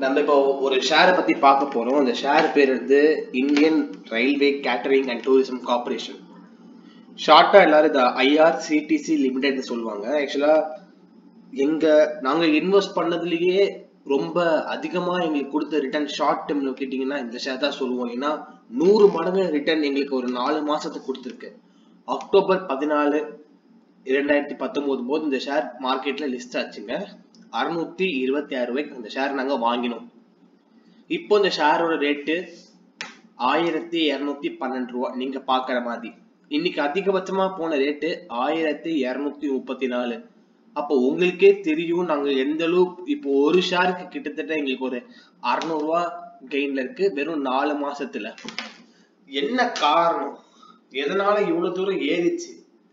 நம்ம இப்போ ஒரு ஷேரை பத்தி பார்க்க போறோம் அந்த ஷேர் பேர் வந்து Indian railway catering and tourism corporation ஷார்ட்டா எல்லாரும் இந்த ஐஆர்சிடிசி லிமிடெட்னு சொல்லுவாங்க ஆக்சுவலா எங்க நாங்க இன்வெஸ்ட் பண்ணதுலயே ரொம்ப அதிகமா எங்களுக்கு கொடுத்த ரிட்டர்ன் ஷார்ட் டேர்ம்ல கேட்டீங்கன்னா இந்த ஷேர் தான் சொல்லுவோம் ஏன்னா நூறு மடங்கு ரிட்டர்ன் எங்களுக்கு ஒரு நாலு மாசத்துக்கு கொடுத்துருக்கு அக்டோபர் பதினாலு இரண்டாயிரத்தி பத்தொன்பது போது இந்த ஷேர் மார்க்கெட்ல லிஸ்ட் ஆச்சுங்க அறுநூத்தி இருபத்தி ஆறு ரூபாய்க்கு அந்த ஷேர் நாங்க வாங்கினோம் இப்போ இந்த ஷேரோட ரேட்டு ஆயிரத்தி இருநூத்தி பன்னெண்டு ரூபா நீங்க பாக்குற மாதிரி இன்னைக்கு அதிகபட்சமா போன ரேட்டு ஆயிரத்தி இருநூத்தி முப்பத்தி நாலு அப்போ உங்களுக்கே தெரியும் நாங்க எந்த அளவு இப்போ ஒரு ஷேருக்கு கிட்டத்தட்ட எங்களுக்கு ஒரு அறுநூறு ரூபா கெயின்ல இருக்கு வெறும் நாலு மாசத்துல என்ன காரணம் எதனால இவ்வளவு தூரம் ஏறிச்சு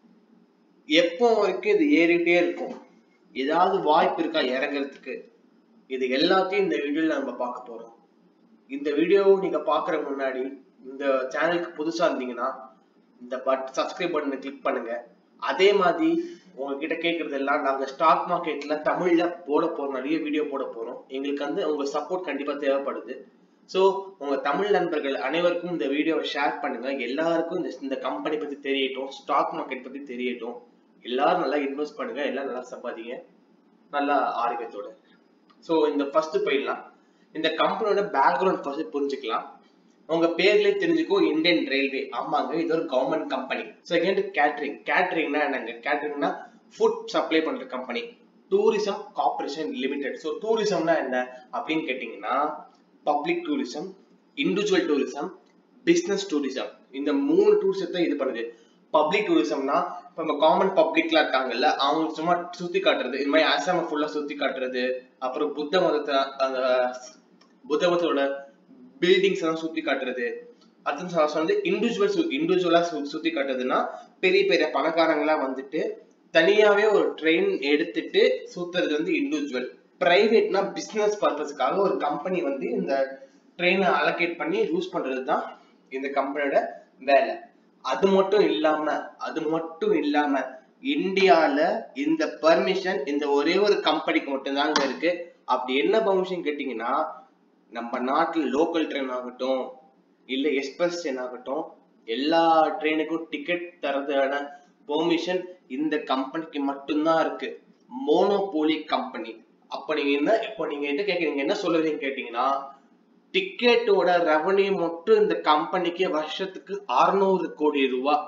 எப்போ வரைக்கும் இது ஏறிட்டே இருக்கும் ஏதாவது வாய்ப்பு இருக்கா இறங்குறதுக்கு இது எல்லாத்தையும் இந்த வீடியோல நம்ம பார்க்க போறோம் இந்த வீடியோ நீங்க பாக்குற முன்னாடி இந்த சேனலுக்கு புதுசா இருந்தீங்கன்னா இந்த பட் சப்ஸ்கிரைப் பட்டனை கிளிக் பண்ணுங்க அதே மாதிரி உங்ககிட்ட கேட்கறது எல்லாம் நாங்க ஸ்டாக் மார்க்கெட்ல தமிழ்ல போட போறோம் நிறைய வீடியோ போட போறோம் எங்களுக்கு வந்து உங்க சப்போர்ட் கண்டிப்பா தேவைப்படுது ஸோ உங்க தமிழ் நண்பர்கள் அனைவருக்கும் இந்த வீடியோவை ஷேர் பண்ணுங்க எல்லாருக்கும் இந்த இந்த கம்பெனி பத்தி தெரியட்டும் ஸ்டாக் மார்க்கெட் பத்தி தெரியட்டும் எல்லாரும் நல்லா இன்வெஸ்ட் பண்ணுங்க எல்லாரும் நல்லா சம்பாதிங்க நல்லா ஆரோக்கியத்தோட ஸோ இந்த ஃபர்ஸ்ட் போயிடலாம் இந்த கம்பெனியோட பேக்ரவுண்ட் ஃபர்ஸ்ட் புரிஞ்சுக்கலாம் உங்க பேர்லயே தெரிஞ்சுக்கோ இந்தியன் ரயில்வே ஆமாங்க இது ஒரு கவர்மெண்ட் கம்பெனி செகண்ட் கேட்டரிங் கேட்டரிங்னா என்னங்க கேட்டரிங்னா ஃபுட் சப்ளை பண்ற company tourism corporation limited so டூரிசம்னா என்ன அப்படின்னு கேட்டீங்கன்னா public tourism individual tourism business tourism இந்த மூணு டூரிசத்தை இது பண்ணுது பப்ளிக் டூரிசம்னா இப்போ நம்ம காமன் பப்ளிக்லாம் இருக்காங்கல்ல அவங்க சும்மா சுத்தி காட்டுறது இது மாதிரி ஆசாம ஃபுல்லா சுத்தி காட்டுறது அப்புறம் புத்த மதத்தை அந்த புத்த மதத்தோட பில்டிங்ஸ் எல்லாம் சுத்தி காட்டுறது அடுத்து வந்து இண்டிவிஜுவல் இண்டிவிஜுவலா சுத்தி காட்டுறதுன்னா பெரிய பெரிய பணக்காரங்களா வந்துட்டு தனியாவே ஒரு ட்ரெயின் எடுத்துட்டு சுத்துறது வந்து இண்டிவிஜுவல் பிரைவேட்னா பிசினஸ் பர்பஸ்க்காக ஒரு கம்பெனி வந்து இந்த ட்ரெயினை அலோகேட் பண்ணி யூஸ் பண்றது தான் இந்த கம்பெனியோட வேலை அது மட்டும் இல்லாம அது மட்டும் இல்லாம இந்தியால இந்த பர்மிஷன் இந்த ஒரே ஒரு கம்பெனிக்கு மட்டும்தாங்க இருக்கு அப்படி என்ன பர்மிஷன் கேட்டீங்கன்னா நம்ம நாட்டுல லோக்கல் ட்ரெயின் ஆகட்டும் இல்ல எக்ஸ்பிரஸ் ட்ரெயின் ஆகட்டும் எல்லா ட்ரெயினுக்கும் டிக்கெட் தரதான பெர்மிஷன் இந்த கம்பெனிக்கு மட்டும்தான் இருக்கு மோனோபோலி கம்பெனி அப்ப நீங்க என்ன இப்போ நீங்க என்ன கேக்குறீங்க என்ன சொல்லுறீங்க கேட்டீங்கன்னா டிக்கெட்டோட ரெவன்யூ மட்டும் இந்த கம்பெனிக்கு வருஷத்துக்கு அறுநூறு கோடி ரூபாய்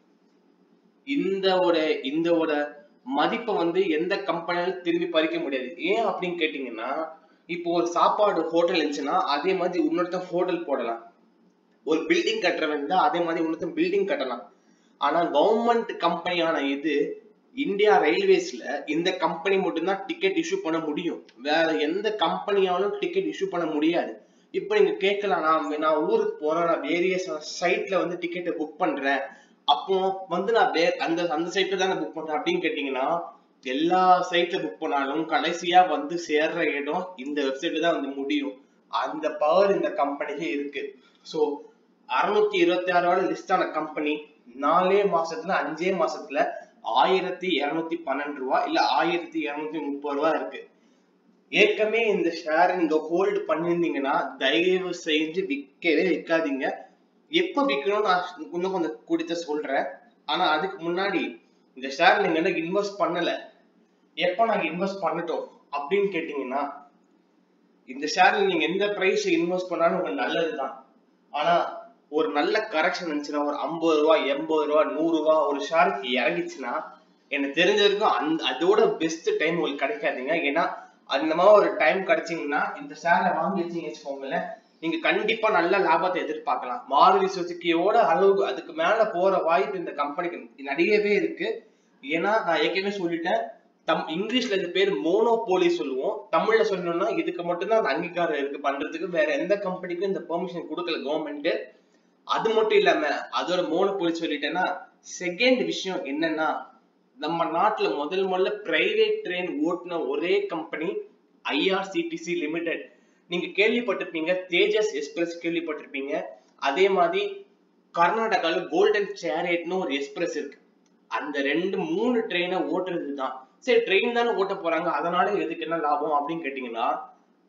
இந்த ஒரு இந்த ஒரு மதிப்பை வந்து எந்த கம்பெனியாலும் திரும்பி பறிக்க முடியாது ஏன் அப்படின்னு கேட்டீங்கன்னா இப்போ ஒரு சாப்பாடு ஹோட்டல் இருந்துச்சுன்னா அதே மாதிரி இன்னொருத்தன் ஹோட்டல் போடலாம் ஒரு பில்டிங் கட்டுறவன் தான் அதே மாதிரி இன்னொருத்தன் பில்டிங் கட்டலாம் ஆனா கவர்மெண்ட் கம்பெனியான இது இந்தியா ரயில்வேஸ்ல இந்த கம்பெனி மட்டும்தான் டிக்கெட் இஷ்யூ பண்ண முடியும் வேற எந்த கம்பெனியாலும் டிக்கெட் இஷ்யூ பண்ண முடியாது இப்போ நீங்க கேட்கலாம் நான் நான் ஊருக்கு போறேன் நான் வேரியஸ் சைட்ல வந்து டிக்கெட்டை புக் பண்றேன் அப்போ வந்து நான் வே அந்த அந்த சைட்ல தான் புக் பண்றேன் அப்படின்னு கேட்டீங்கன்னா எல்லா சைட்ல புக் பண்ணாலும் கடைசியா வந்து சேர்ற இடம் இந்த வெப்சைட்ல தான் வந்து முடியும் அந்த பவர் இந்த கம்பெனிக்கு இருக்கு ஸோ அறுநூத்தி இருபத்தி ஆறு ரூபாய் லிஸ்ட் ஆன கம்பெனி நாலே மாசத்துல அஞ்சே மாசத்துல ஆயிரத்தி இருநூத்தி பன்னெண்டு ரூபா இல்ல ஆயிரத்தி இருநூத்தி முப்பது ரூபா இருக்கு ஏற்கனவே இந்த ஷேர் நீங்க ஹோல்டு பண்ணிருந்தீங்கன்னா தயவு செஞ்சு விற்கவே விற்காதீங்க எப்ப விற்கணும்னு நான் இன்னும் கொஞ்சம் கொடுத்த சொல்றேன் ஆனா அதுக்கு முன்னாடி இந்த ஷேர் நீங்க என்ன இன்வெஸ்ட் பண்ணல எப்ப நாங்க இன்வெஸ்ட் பண்ணட்டும் அப்படின்னு கேட்டீங்கன்னா இந்த ஷேர்ல நீங்க எந்த பிரைஸ் இன்வெஸ்ட் பண்ணாலும் உங்களுக்கு நல்லதுதான் ஆனா ஒரு நல்ல கரெக்ஷன் இருந்துச்சுன்னா ஒரு ஐம்பது ரூபா எண்பது ரூபா நூறு ரூபா ஒரு ஷேருக்கு இறங்கிச்சுன்னா எனக்கு தெரிஞ்ச வரைக்கும் அந்த அதோட பெஸ்ட் டைம் உங்களுக்கு கிடைக்காதுங்க ஏன்னா அந்த மாதிரி ஒரு டைம் கிடைச்சிங்கன்னா இந்த ஷேரை வாங்கி வச்சீங்க வச்சுக்கோங்களேன் நீங்க கண்டிப்பா நல்ல லாபத்தை எதிர்பார்க்கலாம் மாருதி சுசுக்கியோட அளவு அதுக்கு மேல போற வாய்ப்பு இந்த கம்பெனிக்கு நிறையவே இருக்கு ஏன்னா நான் ஏற்கனவே சொல்லிட்டேன் தம் இங்கிலீஷ்ல இது பேர் மோனோபோலி சொல்லுவோம் தமிழ்ல சொல்லணும்னா இதுக்கு மட்டும்தான் அந்த அங்கீகாரம் இருக்கு பண்றதுக்கு வேற எந்த கம்பெனிக்கும் இந்த பெர்மிஷன் கொடுக்கல கவர்மெண்ட் அது மட்டும் இல்லாம அதோட மோனோபோலி சொல்லிட்டேன்னா செகண்ட் விஷயம் என்னன்னா நம்ம நாட்டுல முதல் முதல்ல பிரைவேட் ட்ரெயின் ஓட்டுன ஒரே கம்பெனி ஐஆர்சிடிசி லிமிடெட் நீங்க கேள்விப்பட்டிருப்பீங்க தேஜஸ் எக்ஸ்பிரஸ் கேள்விப்பட்டிருப்பீங்க அதே மாதிரி கர்நாடகால கோல்டன் சேரியட்னு ஒரு எக்ஸ்பிரஸ் இருக்கு அந்த ரெண்டு மூணு ட்ரெயினை ஓட்டுறது தான் சரி ட்ரெயின் தானே ஓட்ட போறாங்க அதனால எதுக்கு என்ன லாபம் அப்படின்னு கேட்டீங்கன்னா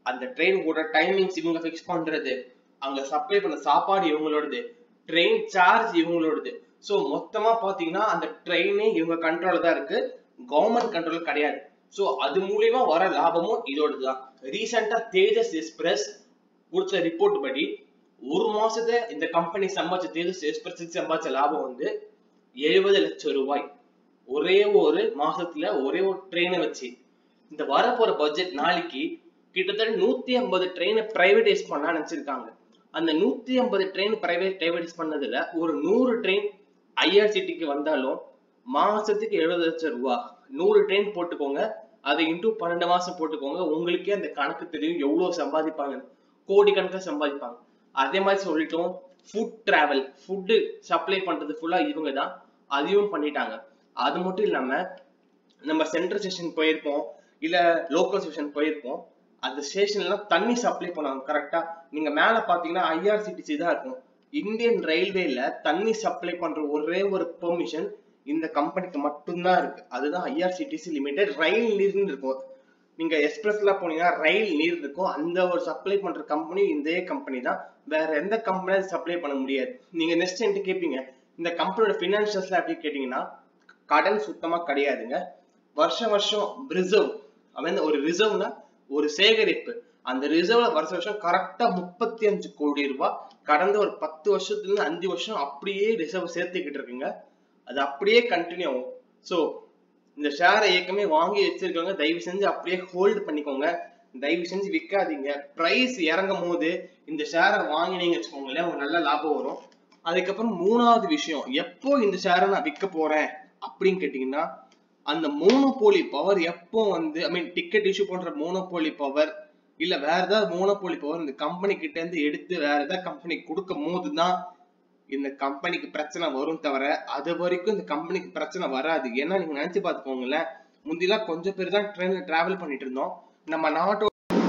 அந்த ட்ரெயின் கூட டைமிங்ஸ் இவங்க ஃபிக்ஸ் பண்றது அங்க சப்ளை பண்ண சாப்பாடு இவங்களோடது ட்ரெயின் சார்ஜ் இவங்களோடது ஸோ மொத்தமா பாத்தீங்கன்னா அந்த ட்ரெயினே இவங்க கண்ட்ரோல தான் இருக்கு கவர்மெண்ட் கண்ட்ரோல் கிடையாது ஸோ அது மூலியமா வர லாபமும் இதோடது தான் ரீசெண்டா தேஜஸ் எக்ஸ்பிரஸ் கொடுத்த ரிப்போர்ட் படி ஒரு மாசத்துல இந்த கம்பெனி சம்பாதிச்ச தேஜஸ் எக்ஸ்பிரஸ் சம்பாதிச்ச லாபம் வந்து எழுபது லட்சம் ரூபாய் ஒரே ஒரு மாசத்துல ஒரே ஒரு ட்ரெயினை வச்சு இந்த வரப்போற பட்ஜெட் நாளைக்கு கிட்டத்தட்ட நூத்தி ஐம்பது ட்ரெயினை பிரைவேடைஸ் பண்ண நினைச்சிருக்காங்க அந்த நூத்தி ஐம்பது ட்ரெயின் பிரைவேட் பிரைவேடைஸ் பண்ணதுல ஒரு நூறு ட்ரெயின் ஐஆர்சிடிக்கு வந்தாலும் மாசத்துக்கு எழுபது லட்சம் ரூபா நூறு ட்ரெயின் போட்டுக்கோங்க அதை இன்டூ பன்னெண்டு மாசம் போட்டுக்கோங்க உங்களுக்கே அந்த கணக்கு தெரியும் எவ்வளவு சம்பாதிப்பாங்க கோடி கணக்கில் சம்பாதிப்பாங்க அதே மாதிரி சொல்லிட்டோம் ஃபுட் டிராவல் ஃபுட்டு சப்ளை பண்றது ஃபுல்லா இவங்க தான் அதையும் பண்ணிட்டாங்க அது மட்டும் இல்லாம நம்ம சென்ட்ரல் ஸ்டேஷன் போயிருப்போம் இல்ல லோக்கல் ஸ்டேஷன் போயிருப்போம் அந்த ஸ்டேஷன்ல தண்ணி சப்ளை பண்ணுவாங்க கரெக்டா நீங்க மேல பாத்தீங்கன்னா ஐஆர்சிடிசி தான் இருக்கும் இந்தியன் ரயில்வேல தண்ணி சப்ளை பண்ற ஒரே ஒரு பெர்மிஷன் இந்த கம்பெனிக்கு மட்டும்தான் இருக்கு அதுதான் ஐஆர்சிடிசி லிமிடெட் ரயில் நீர்னு இருக்கும் நீங்க எக்ஸ்பிரஸ்ல போனீங்கன்னா ரயில் நீர் இருக்கும் அந்த ஒரு சப்ளை பண்ற கம்பெனி இதே கம்பெனி தான் வேற எந்த கம்பெனியும் சப்ளை பண்ண முடியாது நீங்க நெக்ஸ்ட் என்கிட்ட கேட்பீங்க இந்த கம்பெனியோட பினான்சியல்ஸ்ல எப்படி கேட்டீங்கன்னா கடன் சுத்தமா கிடையாதுங்க வருஷம் வருஷம் ரிசர்வ் ஐ மீன் ஒரு ரிசர்வ்னா ஒரு சேகரிப்பு அந்த ரிசர்வ்ல வருஷ வருஷம் கரெக்டா முப்பத்தி அஞ்சு கோடி ரூபாய் கடந்த ஒரு பத்து வருஷத்துல இருந்து அஞ்சு வருஷம் அப்படியே ரிசர்வ் சேர்த்துக்கிட்டு இருக்குங்க அது அப்படியே கண்டினியூ ஆகும் ஸோ இந்த ஷேரை ஏற்கனவே வாங்கி வச்சிருக்கவங்க தயவு செஞ்சு அப்படியே ஹோல்டு பண்ணிக்கோங்க தயவு செஞ்சு விற்காதீங்க பிரைஸ் இறங்கும் போது இந்த ஷேரை வாங்கினீங்க வச்சுக்கோங்களேன் உங்களுக்கு நல்ல லாபம் வரும் அதுக்கப்புறம் மூணாவது விஷயம் எப்போ இந்த ஷேரை நான் விற்க போறேன் அப்படின்னு கேட்டீங்கன்னா அந்த மோனோபோலி பவர் எப்போ வந்து ஐ மீன் டிக்கெட் இஷ்யூ பண்ற மோனோபோலி பவர் இல்ல வேற ஏதாவது மோனோபோலி பவர் இந்த கம்பெனி கிட்ட இருந்து எடுத்து வேற ஏதாவது கம்பெனி கொடுக்கும் போது தான் இந்த கம்பெனிக்கு பிரச்சனை வரும் தவிர அது வரைக்கும் இந்த கம்பெனிக்கு பிரச்சனை வராது ஏன்னா நீங்க நினைச்சு பார்த்துக்கோங்களேன் முந்திலாம் கொஞ்சம் பேர் தான் ட்ரெயின்ல டிராவல் பண்ணிட்டு இருந்தோம் நம்ம நாட்டோட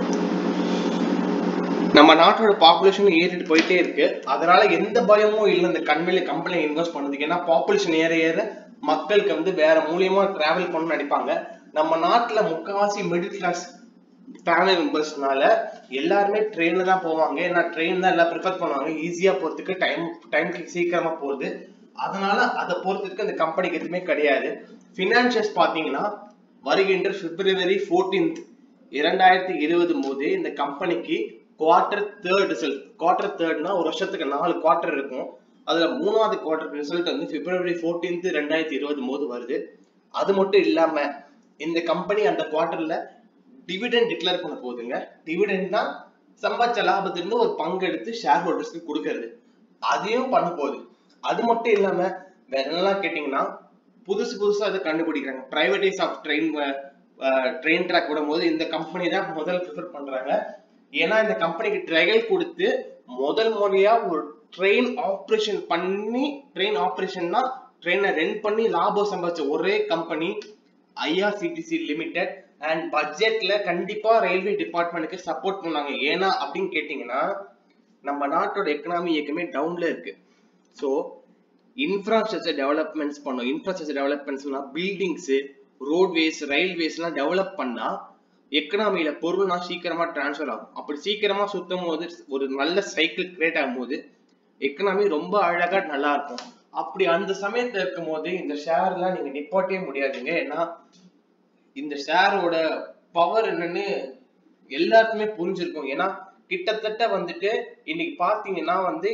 நம்ம நாட்டோட பாப்புலேஷன் ஏறிட்டு போயிட்டே இருக்கு அதனால எந்த பயமும் இல்லை இந்த கண்மையில கம்பெனி இன்வெஸ்ட் பண்ணதுக்கு ஏன்னா பாப்புலேஷன் ஏற ஏற மக்களுக்கு வந்து வேற மூலியமா டிராவல் பண்ணணும்னு நினைப்பாங்க நம்ம நாட்டுல முக்காவாசி மிடில் கிளாஸ் ஃபேமிலி மெம்பர்ஸ்னால எல்லாருமே ட்ரெயின்ல தான் போவாங்க ஏன்னா ட்ரெயின் தான் எல்லாம் ப்ரிஃபர் பண்ணுவாங்க ஈஸியா போறதுக்கு டைம் டைம்க்கு சீக்கிரமா போகுது அதனால அதை பொறுத்ததுக்கு அந்த கம்பெனிக்கு எதுவுமே கிடையாது ஃபினான்ஷியல்ஸ் பாத்தீங்கன்னா வருகின்ற பிப்ரவரி ஃபோர்டீன்த் இரண்டாயிரத்தி இருபது போது இந்த கம்பெனிக்கு குவார்டர் தேர்ட் ரிசல்ட் குவார்டர் தேர்ட்னா ஒரு வருஷத்துக்கு நாலு குவார்டர் இருக்கும் அதுல மூணாவது குவார்டர் ரிசல்ட் வந்து பிப்ரவரி ஃபோர்டீன்த் ரெண்டாயிரத்தி இருபது போது வருது அது மட்டும் இல்லாம இந்த கம்பெனி அந்த குவார்டர்ல டிவிடெண்ட் டிக்ளேர் பண்ண போகுதுங்க டிவிடெண்ட்னா சம்பாதிச்ச லாபத்திலிருந்து ஒரு பங்கு எடுத்து ஷேர் ஹோல்டர்ஸ்க்கு கொடுக்கறது அதையும் பண்ண போகுது அது மட்டும் இல்லாம வேற என்னெல்லாம் கேட்டீங்கன்னா புதுசு புதுசா அதை கண்டுபிடிக்கிறாங்க privatise of train train track விடும்போது இந்த கம்பெனி தான் முதல் ப்ரிஃபர் பண்றாங்க ஏன்னா இந்த கம்பெனிக்கு ட்ரையல் கொடுத்து முதல் முறையா ஒரு ட்ரெயின் ஆப்ரேஷன் பண்ணி ட்ரெயின் ஆப்ரேஷன்னா ட்ரெயினை ரென் பண்ணி லாபம் சம்பாதிச்ச ஒரே கம்பெனி ஐஆர்சிடிசி லிமிடெட் அண்ட் பட்ஜெட்ல கண்டிப்பா ரயில்வே டிபார்ட்மெண்ட்டுக்கு சப்போர்ட் பண்ணாங்க ஏன்னா அப்படின்னு கேட்டீங்கன்னா நம்ம நாட்டோட எக்கனாமி ஏற்கனவே டவுன்ல இருக்கு ஸோ இன்ஃப்ராஸ்ட்ரக்சர் டெவலப்மெண்ட்ஸ் பண்ணோம் இன்ஃப்ராஸ்ட்ரக்சர் டெவலப்மெண்ட்ஸ்னா பில்டிங்ஸ் ரோட்வேஸ் ரயில்வேஸ்லாம் டெவலப் பண்ணா எக்கனாமியில பொருள்னா சீக்கிரமா டிரான்ஸ்ஃபர் ஆகும் அப்படி சீக்கிரமா சுத்தும் போது ஒரு நல்ல சைக்கிள் கிரியேட் ஆகும் போது எக்கனாமி ரொம்ப அழகா நல்லா இருக்கும் அப்படி அந்த சமயத்துல இருக்கும் போது இந்த ஷேர்லாம் நீங்க நிப்பாட்டவே முடியாதுங்க ஏன்னா இந்த ஷேரோட பவர் என்னன்னு எல்லாருக்குமே புரிஞ்சிருக்கும் ஏன்னா கிட்டத்தட்ட வந்துட்டு இன்னைக்கு பாத்தீங்கன்னா வந்து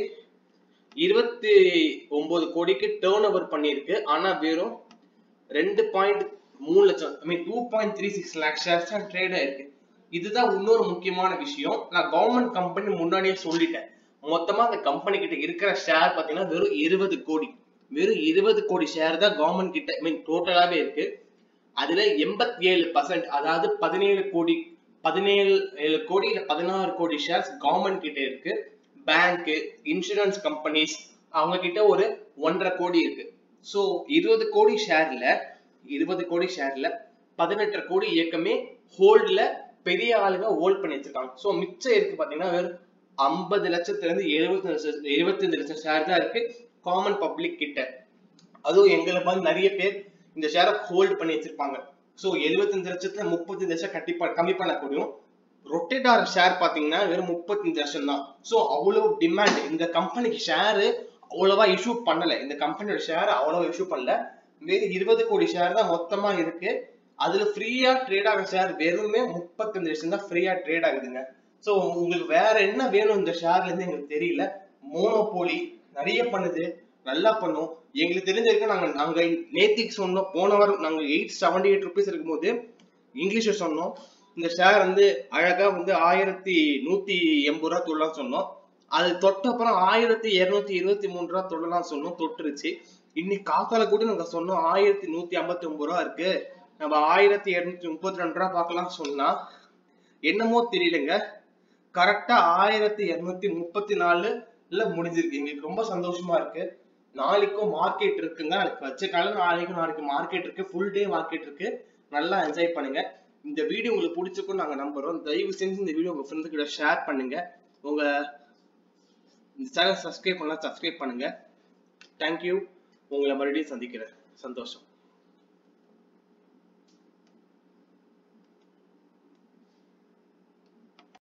இருபத்தி ஒன்பது கோடிக்கு டேர்ன் ஓவர் பண்ணியிருக்கு ஆனா வெறும் ரெண்டு பாயிண்ட் மூணு லட்சம் I mean two point three six lakh shares தான் ட்ரேட் ஆயிருக்கு இதுதான் இன்னொரு முக்கியமான விஷயம் நான் கவர்மெண்ட் கம்பெனி முன்னாடியே சொல்லிட்டேன் மொத்தமா அந்த கம்பெனி கிட்ட இருக்கிற ஷேர் பாத்தீங்கன்னா வெறும் இருபது கோடி வெறும் இருபது கோடி ஷேர் தான் கவர்மெண்ட் கிட்ட ஐ மீன் டோட்டலாவே இருக்கு அதுல எண்பத்தி ஏழு பர்சன்ட் அதாவது பதினேழு கோடி பதினேழு ஏழு கோடி இல்ல பதினாறு கோடி ஷேர்ஸ் கவர்மெண்ட் கிட்ட இருக்கு பேங்க் இன்சூரன்ஸ் கம்பெனிஸ் அவங்க கிட்ட ஒரு ஒன்றரை கோடி இருக்கு ஸோ இருபது கோடி ஷேர்ல இருபது கோடி ஷேர்ல பதினெட்டரை கோடி இயக்கமே ஹோல்ட்ல பெரிய ஆளுங்க ஹோல்ட் பண்ணி வச்சிருக்காங்க ஸோ மிச்சம் இருக்கு பாத்தீங்கன்னா வெறும் ஐம்பது லட்சத்துல இருந்து எழுபத்தி லட்சம் எழுபத்தஞ்சு லட்சம் ஷேர் தான் இருக்கு காமன் பப்ளிக் கிட்ட அதுவும் எங்களை மாதிரி நிறைய பேர் இந்த ஷேரை ஹோல்ட் பண்ணி வச்சிருப்பாங்க ஸோ எழுபத்தஞ்சு லட்சத்துல முப்பத்தஞ்சு லட்சம் கட்டி கம்மி பண்ண முடியும் ரொட்டேட் ஆகிற ஷேர் பாத்தீங்கன்னா வெறும் முப்பத்தஞ்சு லட்சம் தான் ஸோ அவ்வளவு டிமாண்ட் இந்த கம்பெனிக்கு ஷேரு அவ்வளவா இஷ்யூ பண்ணல இந்த கம்பெனியோட ஷேர் அவ்வளவா இஷ்யூ பண்ணல வெறும் இருபது கோடி ஷேர் தான் மொத்தமா இருக்கு அதுல ஃப்ரீயா ட்ரேட் ஆகிற ஷேர் வெறுமே முப்பத்தஞ்சு லட்சம் தான் ஃப்ரீயா ட்ரேட் ஆகுதுங்க ஸோ உங்களுக்கு வேற என்ன வேணும் இந்த ஷேர்ல இருந்து எங்களுக்கு தெரியல மோனோபோலி நிறைய பண்ணுது நல்லா பண்ணும் எங்களுக்கு தெரிஞ்ச வரைக்கும் நாங்க நாங்க நேத்திக்கு சொன்னோம் போன வாரம் நாங்க எயிட் செவன்டி எயிட் ருபீஸ் இருக்கும்போது இங்கிலீஷ்ல சொன்னோம் இந்த ஷேர் வந்து அழகா வந்து ஆயிரத்தி நூத்தி எண்பது ரூபா தொழலாம் சொன்னோம் அது தொட்ட அப்புறம் ஆயிரத்தி இருநூத்தி இருபத்தி மூணு ரூபா தொழலாம் சொன்னோம் தொட்டுருச்சு இன்னைக்கு காத்தால கூட நாங்க சொன்னோம் ஆயிரத்தி நூத்தி ஐம்பத்தி ஒன்பது ரூபா இருக்கு நம்ம ஆயிரத்தி இருநூத்தி முப்பத்தி ரெண்டு ரூபா பார்க்கலாம் சொன்னா என்னமோ தெரியலங்க கரெக்டா ஆயிரத்தி இருநூத்தி முப்பத்தி நாலுல முடிஞ்சிருக்கு எங்களுக்கு ரொம்ப சந்தோஷமா இருக்கு நாளைக்கும் மார்க்கெட் இருக்குங்க நாளைக்கு வச்ச காலம் நாளைக்கும் நாளைக்கு மார்க்கெட் இருக்கு ஃபுல் டே மார்க்கெட் இருக்கு நல்லா என்ஜாய் பண்ணுங்க இந்த வீடியோ உங்களுக்கு பிடிச்சிருக்கும் நாங்க நம்புறோம் தயவு செஞ்சு இந்த வீடியோ உங்க ஃப்ரெண்ட்ஸ் கிட்ட ஷேர் பண்ணுங்க உங்க இந்த சேனல் சப்ஸ்கிரைப் பண்ணலாம் சப்ஸ்கிரைப் பண்ணுங்க தேங்க்யூ உங்களை மறுபடியும் சந்திக்கிறேன் சந்தோஷம்